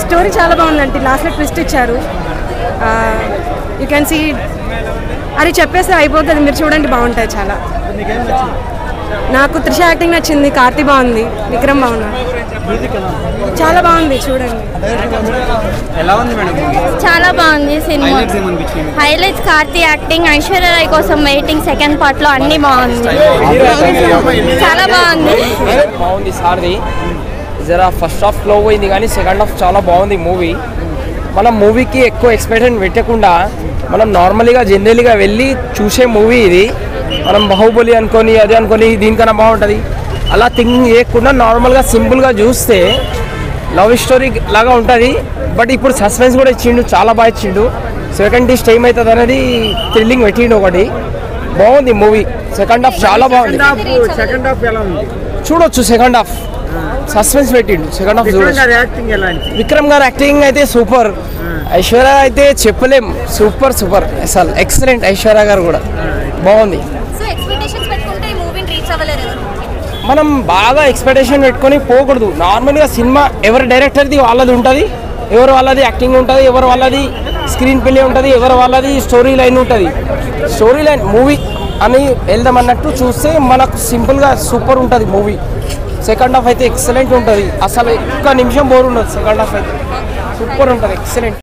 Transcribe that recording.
Story చాలా బాగుందండి లాస్ట్లో ట్విస్ట్ ఇచ్చారు యూ కెన్ సీ అది చెప్పేస్తే అయిపోతుంది మీరు చూడండి బాగుంటుంది చాలా నీకేం నచ్చింది నాకు త్రిష యాక్టింగ్ నచ్చింది కార్తీ బాగుంది విక్రమ్ బాగున్నాడు మ్యూజిక్ ఎలా ఉంది? చాలా బాగుంది చూడండి ఎలా ఉంది మేడం చాలా బాగుంది సినిమా హైలైట్స్ ఏమనిపించింది హైలైట్స్ కార్తీ యాక్టింగ్ ఐశ్వర్య రాయ్ కోసం వెయిటింగ్ సెకండ్ పార్ట్ లో అన్ని బాగుంది చాలా బాగుంది బాగుంది సార్ది జరా ఫస్ట్ హాఫ్ లో పోయింది కానీ సెకండ్ హాఫ్ చాలా బాగుంది మూవీ మనం మూవీకి ఎక్కువ ఎక్స్పెక్టేషన్ పెట్టకుండా మనం నార్మల్గా జనరల్గా వెళ్ళి చూసే మూవీ ఇది మనం బాహుబలి అనుకొని అది అనుకొని దీనికన్నా బాగుంటుంది అలా థింక్ చేయకుండా నార్మల్గా సింపుల్గా చూస్తే లవ్ స్టోరీ లాగా ఉంటుంది బట్ ఇప్పుడు సస్పెన్స్ కూడా ఇచ్చిండు చాలా బాగా ఇచ్చిండు సెకండ్ టేస్ట్ ఏమవుతుంది అనేది థ్రిల్లింగ్ పెట్టిండు ఒకటి బాగుంది మూవీ సెకండ్ హాఫ్ చాలా బాగుంది సెకండ్ హాఫ్ ఎలా ఉంది చూడొచ్చు సెకండ్ హాఫ్ సస్పెన్స్ పెట్టిండు సెకండ్ హాఫ్ విక్రమ్ చూడొచ్చు గారి యాక్టింగ్ ఎలా అనిపించింది విక్రమ్ గారు యాక్టింగ్ అయితే సూపర్ ఐశ్వర్య అయితే చెప్పలేం సూపర్ సూపర్ అసలు ఎక్సలెంట్ ఐశ్వర్య గారు కూడా బాగుంది సో ఎక్స్పెక్టేషన్స్ పెట్టుకుంటే ఈ మూవీని రీచ్ అవ్వలేరు మనం బాగా ఎక్స్పెక్టేషన్ పెట్టుకొని పోకూడదు నార్మల్గా సినిమా ఎవరి డైరెక్టర్ది వాళ్ళది ఉంటుంది ఎవరు వాళ్ళది యాక్టింగ్ ఉంటుంది ఎవరు వాళ్ళది స్క్రీన్ ప్లే ఉంటుంది ఎవరు వాళ్ళది స్టోరీ లైన్ ఉంటుంది స్టోరీ లైన్ మూవీ అని వెళ్దాం అన్నట్టు చూస్తే మనకు సింపుల్గా సూపర్ ఉంటుంది మూవీ సెకండ్ హాఫ్ అయితే ఎక్సలెంట్ ఉంటుంది అసలు ఒక్క నిమిషం బోర్ ఉండదు సెకండ్ హాఫ్ అయితే సూపర్ ఉంటుంది ఎక్సలెంట్